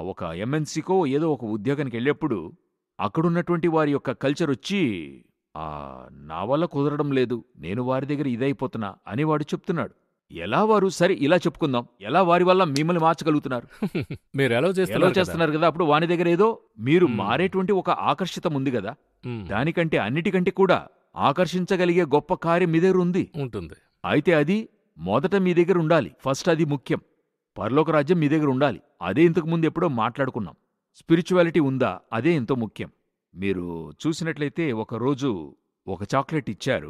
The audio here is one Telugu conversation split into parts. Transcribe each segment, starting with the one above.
ఒక ఎంఎన్సీకో ఏదో ఒక ఉద్యోగానికి వెళ్ళేప్పుడు అక్కడున్నటువంటి వారి యొక్క కల్చర్ వచ్చి ఆ, నా వల్ల కుదరడం లేదు నేను వారి దగ్గర ఇదైపోతున్నా అని వాడు చెప్తున్నాడు ఎలా వారు సరే ఇలా చెప్పుకుందాం ఎలా వారి వల్ల మిమ్మల్ని మార్చగలుగుతున్నారు మీరు ఎలా ఎలా చేస్తున్నారు కదా? చేస్తున్నారు కదా అప్పుడు వాని దగ్గర ఏదో మీరు మ్మ్. మారేటువంటి ఒక ఆకర్షితం ఉంది కదా మ్మ్. దానికంటే అన్నిటికంటే కూడా ఆకర్షించగలిగే గొప్ప కార్యం మీ దగ్గర ఉంది ఉంటుంది అయితే అది మొదట మీ దగ్గర ఉండాలి ఫస్ట్ అది ముఖ్యం పరలోక రాజ్యం మీ దగ్గర ఉండాలి అదే ఇంతకు ముందు ఎప్పుడో మాట్లాడుకున్నాం స్పిరిచువాలిటీ ఉందా అదే ఎంతో ముఖ్యం మీరు చూసినట్లయితే ఒక రోజు ఒక చాక్లెట్ ఇచ్చారు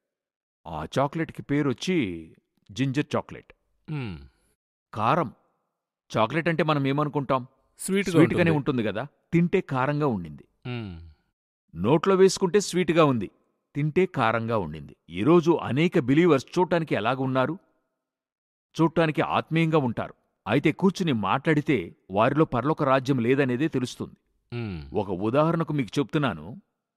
ఆ చాక్లెట్కి పేరు వచ్చి జింజర్ చాక్లెట్ మ్మ్. కారం చాక్లెట్ అంటే మనం ఏమనుకుంటాం స్వీట్గా స్వీట్గానే ఉంటుంది. ఉంటుంది కదా తింటే కారంగా ఉండింది మ్మ్. నోట్లో వేసుకుంటే స్వీట్గా ఉంది తింటే కారంగా ఉండింది ఈరోజు అనేక బిలీవర్స్ చూడటానికి ఎలాగ ఉన్నారు చూడటానికి ఆత్మీయంగా ఉంటారు అయితే కూర్చుని మాట్లాడితే వారిలో పరలోక రాజ్యం లేదనేదే తెలుస్తుంది మ్మ్. ఒక ఉదాహరణకు మీకు చెప్తున్నాను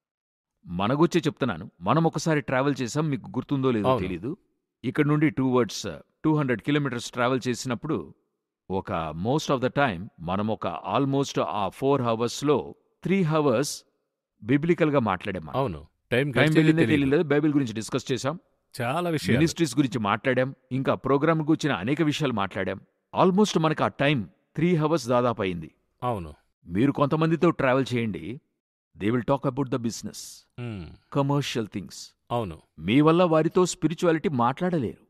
మనగుచ్చే చెప్తున్నాను మనం ఒకసారి ట్రావెల్ చేసాం మీకు గుర్తుందో లేదో అవును. తెలీదు ఇక్కడ నుండి towards two hundred kilometres travel చేసినప్పుడు ఒక మోస్ట్ ఆఫ్ ద టైం మనం ఒక ఆల్మోస్ట్ ఆ ఫోర్ హవర్స్లో త్రీ హవర్స్ బిబ్లికల్గా మాట్లాడాం మనం. అవును టైం టైం గడిచేదే వెళ్ళిందే తెలీదు. తెలియలేదు బైబిల్ గురించి డిస్కస్ చేశాం చాలా విషయాలు మినిస్ట్రీస్ గురించి మాట్లాడాం ఇంకా ప్రోగ్రామ్ గురించిన అనేక విషయాలు మాట్లాడాం ఆల్మోస్ట్ మనకు ఆ టైం త్రీ హవర్స్ దాదాపు అయింది అవును మీరు కొంతమందితో ట్రావెల్ చేయండి they will talk about the business hmm. Commercial things అవును మీ వల్ల వారితో స్పిరిచువాలిటీ మాట్లాడలేరు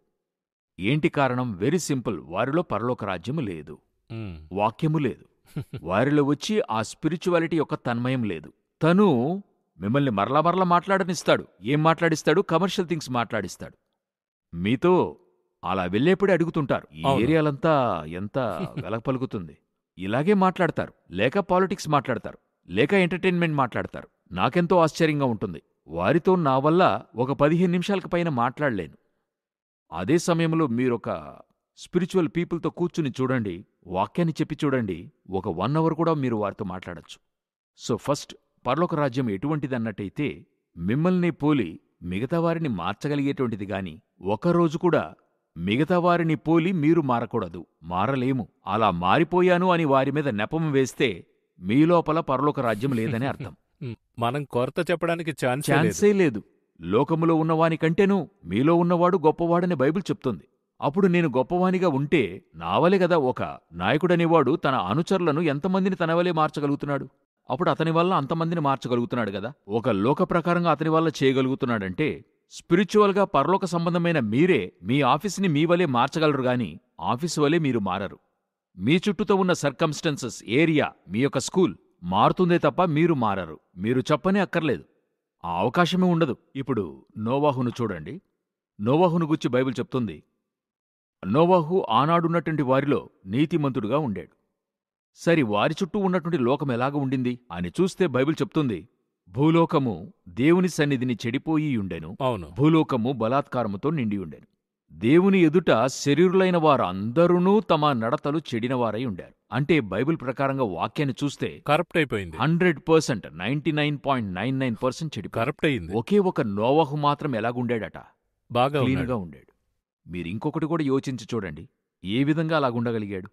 ఏంటి కారణం వెరీ సింపుల్ వారిలో పరలోక రాజ్యము లేదు మ్మ్. వాక్యము లేదు వారిలో వచ్చి ఆ స్పిరిచువాలిటీ యొక్క తన్మయం లేదు తను మిమ్మల్ని మరలా మరలా మాట్లాడనిస్తాడు ఏం మాట్లాడిస్తాడు కమర్షియల్ థింగ్స్ మాట్లాడిస్తాడు మీతో అలా వెళ్ళేప్పుడే అడుగుతుంటారు ఈ అవును. ఏరియాలంతా ఎంత వెలక పలుకుతుంది ఇలాగే మాట్లాడతారు లేక పాలిటిక్స్ మాట్లాడతారు లేక ఎంటర్టైన్మెంట్ మాట్లాడతారు నాకెంతో ఆశ్చర్యంగా ఉంటుంది వారితో నా వల్ల ఒక పదిహేను నిమిషాలకు పైన మాట్లాడలేను అదే సమయంలో మీరొక స్పిరిచువల్ పీపుల్తో కూర్చుని చూడండి వాక్యాన్ని చెప్పి చూడండి ఒక వన్ అవర్ కూడా మీరు వారితో మాట్లాడచ్చు సో ఫస్ట్ పరలోక రాజ్యం ఎటువంటిదన్నట్టయితే మిమ్మల్ని పోలి మిగతా వారిని మార్చగలిగేటువంటిది గాని ఒకరోజు కూడా మిగతా వారిని పోలి మీరు మారకూడదు మారలేము అలా మారిపోయాను అని వారి మీద నెపం వేస్తే మీ లోపల పరలోక రాజ్యం లేదని అర్థం మ్మ్. మనం కొరత చెప్పడానికి ఛాన్స్ ఛాన్సే లేదు లోకములో ఉన్నవానికంటేనూ మీలో ఉన్నవాడు గొప్పవాడని బైబిల్ చెప్తుంది అప్పుడు నేను గొప్పవానిగా ఉంటే నావలే గదా ఒక నాయకుడనేవాడు తన అనుచరులను ఎంతమందిని తన వలే మార్చగలుగుతున్నాడు అప్పుడు అతని వల్ల అంతమందిని మార్చగలుగుతున్నాడు గదా ఒక లోక ప్రకారంగా అతని వల్ల చేయగలుగుతున్నాడంటే స్పిరిచువల్గా పరలోక సంబంధమైన మీరే మీ ఆఫీస్ని మీ వలే మార్చగలరు గాని ఆఫీసు వలే మీరు మారరు మీ చుట్టూతో ఉన్న సర్కమ్స్టెన్సెస్ ఏరియా మీ యొక్క స్కూల్ మారుతుందే తప్ప మీరు మారరు మీరు చెప్పనే అక్కర్లేదు ఆ అవకాశమే ఉండదు ఇప్పుడు నోవాహును చూడండి నోవాహును గుచ్చి బైబిల్ చెప్తుంది నోవాహు ఆనాడున్నటువంటి వారిలో నీతిమంతుడుగా ఉండాడు సరి వారి చుట్టూ ఉన్నటువంటి లోకం ఎలాగ ఉండింది అని చూస్తే బైబిల్ చెప్తుంది భూలోకము దేవుని సన్నిధిని చెడిపోయి ఉండెను అవును భూలోకము బలాత్కారముతో నిండి ఉండెను దేవుని ఎదుట శరీరులైన వారందరూ తమ నడతలు చెడినవారై ఉండారు అంటే బైబిల్ ప్రకారంగా వాక్యాన్ని చూస్తే కరప్ట్ అయిపోయింది hundred percent ninety nine point nine nine percent చెడిపోయారు కరప్ట్ అయింది ఒకే ఒక నోవాహు మాత్రం ఎలాగుండాడట బాగా క్లీన్గా ఉన్నాడు. ఉండాడు మీరు ఇంకొకటి కూడా యోచించి చూడండి ఏ విధంగా అలాగుండగలిగాడు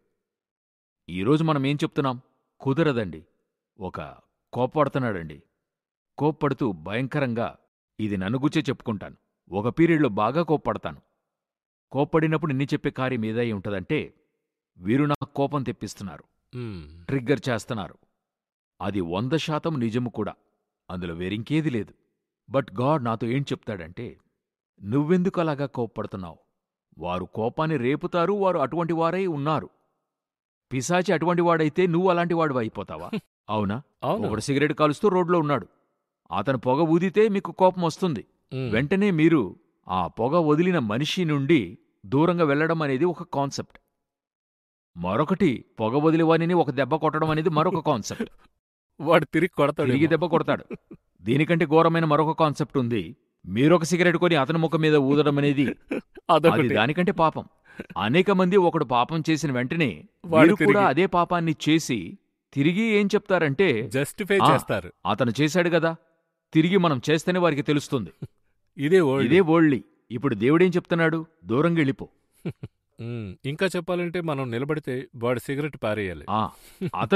ఈరోజు మనం ఏం చెప్తున్నాం కుదరదండి ఒక కోప్పడుతున్నాడండి కోప్పడుతూ భయంకరంగా ఇది నన్ను గుచ్చే చెప్పుకుంటాను ఒక పీరియడ్లో బాగా కోప్పడతాను కోప్పడినప్పుడు నిన్ను చెప్పే కార్యం ఏదై ఉంటదంటే వీరు నాకు కోపం తెప్పిస్తున్నారు మ్మ్. ట్రిగ్గర్ చేస్తున్నారు అది వంద శాతం నిజము కూడా అందులో వేరింకేది లేదు బట్ గాడ్ నాతో ఏం చెప్తాడంటే నువ్వెందుకు అలాగా కోప్పడుతున్నావు వారు కోపాన్ని రేపుతారు వారు అటువంటి వారై ఉన్నారు పిశాచి అటువంటి వాడైతే నువ్వు అలాంటి వాడు అయిపోతావా అవునా అవును ఒకడు సిగరెట్ కాలుస్తూ రోడ్లో ఉన్నాడు అతను పొగ ఊదితే మీకు కోపం వస్తుంది మ్మ్. వెంటనే మీరు ఆ పొగ వదిలిన మనిషి నుండి దూరంగా వెళ్ళడం అనేది ఒక కాన్సెప్ట్ మరొకటి పొగ వదిలివానిని ఒక దెబ్బ కొట్టడం అనేది మరొక కాన్సెప్ట్ వాడు తిరిగి కొడతాడు తిరిగి దెబ్బ కొడతాడు దీనికంటే ఘోరమైన మరొక కాన్సెప్ట్ ఉంది మీరొక సిగరెట్ కొని అతని ముఖం మీద ఊదడం అనేది అది అదొకటి దానికంటే పాపం అనేక మంది ఒకడు పాపం చేసిన వెంటనే వాడు వీరు కూడా తిరిగి- అదే పాపాన్ని చేసి తిరిగి ఏం చెప్తారంటే జస్టిఫై ఆ. చేస్తారు అతను చేశాడు కదా తిరిగి మనం చేస్తేనే వారికి తెలుస్తుంది ఇదే ఓల్డ్ ఇదే వరల్డ్లీ ఇప్పుడు దేవుడేం చెప్తున్నాడు దూరంగా వెళ్ళిపో మ్మ్. ఇంకా చెప్పాలంటే మనం నిలబడితే వాడు సిగరెట్ పారేయాలి ఆ, అతను